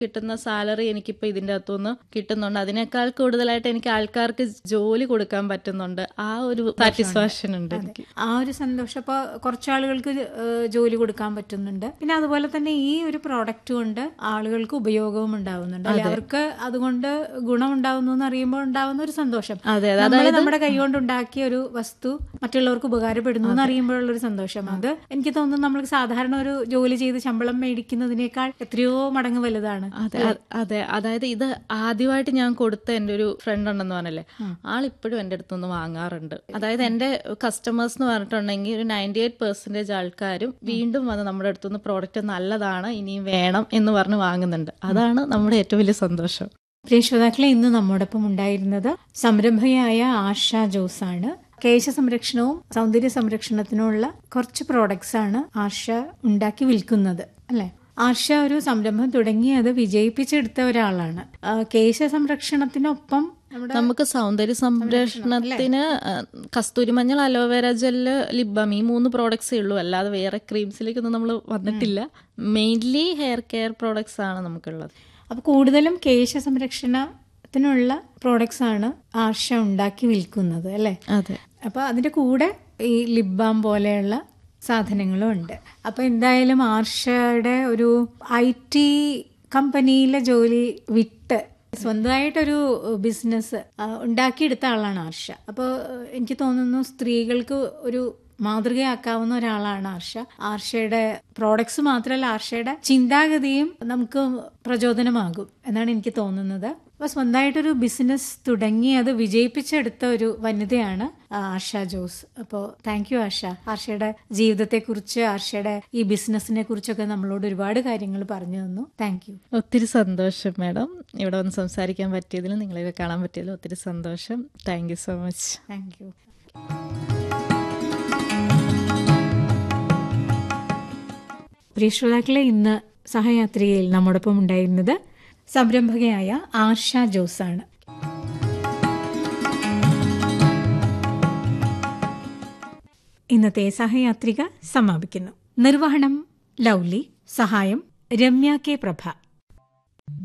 കിട്ടുന്ന സാലറി എനിക്കിപ്പോൾ ഇതിൻ്റെ അകത്തുനിന്ന് കിട്ടുന്നുണ്ട് അതിനേക്കാൾ കൂടുതലായിട്ട് എനിക്ക് ആൾക്കാർക്ക് ജോലി കൊടുക്കാൻ പറ്റുന്നുണ്ട് ആ ഒരു സാറ്റിസ്ഫാക്ഷൻ ഉണ്ട് എനിക്ക് ആ ഒരു സന്തോഷം ഇപ്പോൾ കുറച്ച് ആളുകൾക്ക് ഏഹ്, ജോലി കൊടുക്കാൻ പറ്റുന്നുണ്ട് പിന്നെ അതുപോലെ തന്നെ ഈ ഒരു പ്രോഡക്റ്റ് കൊണ്ട് ആളുകൾക്ക് ഉപയോഗവും ഉണ്ടാവുന്നുണ്ട് അല്ലെ അവർക്ക് അതുകൊണ്ട് ഗുണം ഉണ്ടാവുന്നു എന്ന് അറിയുമ്പോൾ ഉണ്ടാവുന്ന ഒരു സന്തോഷം അതെ, നമ്മൾ നമ്മുടെ കൈകൊണ്ട് ഉണ്ടാക്കിയ ഒരു വസ്തു മറ്റുള്ളവർക്ക് ഉപകാരപ്പെടുന്നു എന്ന് അറിയുമ്പോഴുള്ള ഒരു സന്തോഷം അത് എനിക്ക് തോന്നുന്നു നമ്മൾ സാധാരണ ഒരു ജോലി ചെയ്ത് ശമ്പളം മേടിക്കുന്നതിനേക്കാൾ എത്രയോ മടങ്ങ് വലുതാണ് അതെ അ- അതെ അതായത് ഇത് ആദ്യമായിട്ട് ഞാൻ കൊടുത്ത എൻ്റെ ഒരു ഫ്രണ്ട് ഉണ്ടെന്ന് പറഞ്ഞല്ലേ ആൾ ഇപ്പോഴും എൻ്റെ അടുത്തുനിന്ന് വാങ്ങാറുണ്ട് അതായത് എൻ്റെ കസ്റ്റമേഴ്സ് എന്ന് പറഞ്ഞിട്ടുണ്ടെങ്കിൽ ഒരു നയൻറ്റി എയ്റ്റ് പെർസെൻറ്റേജ് ആൾക്കാരും വീണ്ടും വന്ന് നമ്മുടെ അടുത്തുനിന്ന് പ്രോഡക്റ്റ് നല്ലതാണ് ഇനിയും വേണം എന്ന് പറഞ്ഞ് വാങ്ങുന്നുണ്ട് അതാണ് നമ്മുടെ ഏറ്റവും വലിയ സന്തോഷം പ്രിയ ശ്രോതാക്കളെ ഇന്ന് നമ്മോടൊപ്പം ഉണ്ടായിരുന്നത് സംരംഭകയായ ആശ ജോസ് ആണ് കേശ സംരക്ഷണവും സൗന്ദര്യ സംരക്ഷണത്തിനുമുള്ള കുറച്ച് പ്രോഡക്ട്സ് ആണ് ആശ ഉണ്ടാക്കി വിൽക്കുന്നത് അല്ലെ ആശ ഒരു സംരംഭം തുടങ്ങി അത് വിജയിപ്പിച്ചെടുത്ത ഒരാളാണ് ആ, കേശ സംരക്ഷണത്തിനൊപ്പം നമ്മുടെ നമുക്ക് സൗന്ദര്യ സംരക്ഷണത്തിന് ആ, കസ്തൂരി മഞ്ഞൾ അലോവേര ജെല്ല് ലിബം ഈ മൂന്ന് പ്രോഡക്ട്സേ ഉള്ളൂ അല്ലാതെ വേറെ ക്രീംസിലേക്കൊന്നും നമ്മൾ വന്നിട്ടില്ല മെയിൻലി ഹെയർ കെയർ പ്രോഡക്ട്സ് ആണ് നമുക്കുള്ളത് അപ്പൊ കൂടുതലും കേശ സംരക്ഷണത്തിനുള്ള പ്രോഡക്ട്സ് ആണ് ആശ ഉണ്ടാക്കി വിൽക്കുന്നത് അല്ലെ അതെ അപ്പൊ അതിന്റെ കൂടെ ഈ ലിപ് ബാം പോലെയുള്ള സാധനങ്ങളും ഉണ്ട് അപ്പൊ എന്തായാലും ആർഷയുടെ ഒരു ഐ ടി കമ്പനിയിലെ ജോലി വിട്ട് സ്വന്തമായിട്ടൊരു ബിസിനസ് ഉണ്ടാക്കിയെടുത്ത ആളാണ് ആർഷ അപ്പോൾ എനിക്ക് തോന്നുന്നു സ്ത്രീകൾക്ക് ഒരു മാതൃകയാക്കാവുന്ന ഒരാളാണ് ആർഷ ആർഷയുടെ പ്രോഡക്ട്സ് മാത്രമല്ല ആർഷയുടെ ചിന്താഗതിയും നമുക്ക് പ്രചോദനമാകും എന്നാണ് എനിക്ക് തോന്നുന്നത് അപ്പൊ സ്വന്തമായിട്ടൊരു ബിസിനസ് തുടങ്ങി അത് വിജയിപ്പിച്ചെടുത്ത ഒരു വനിതയാണ് ആർഷ ജോസ് അപ്പോൾ താങ്ക് യു ആർഷ ആർഷയുടെ ജീവിതത്തെക്കുറിച്ച് ആർഷയുടെ ഈ ബിസിനസിനെ കുറിച്ചൊക്കെ നമ്മളോട് ഒരുപാട് കാര്യങ്ങൾ പറഞ്ഞു തന്നു താങ്ക് യു ഒത്തിരി സന്തോഷം മാഡം ഇവിടെ വന്ന് സംസാരിക്കാൻ പറ്റിയതിലും നിങ്ങളെ കാണാൻ പറ്റിയതിലും ഒത്തിരി സന്തോഷം thank you so much thank you പ്രിയ ശ്രോതാക്കളെ ഇന്ന് സഹയാത്രികയിൽ നമ്മോടൊപ്പം ഉണ്ടായിരുന്നത് സംരംഭകയായ ആർഷ ജോസ് ആണ് ഇന്നത്തെ സഹയാത്രിക സമാപിക്കുന്നു നിർവഹണം ലൗലി സഹായം രമ്യ കെ പ്രഭ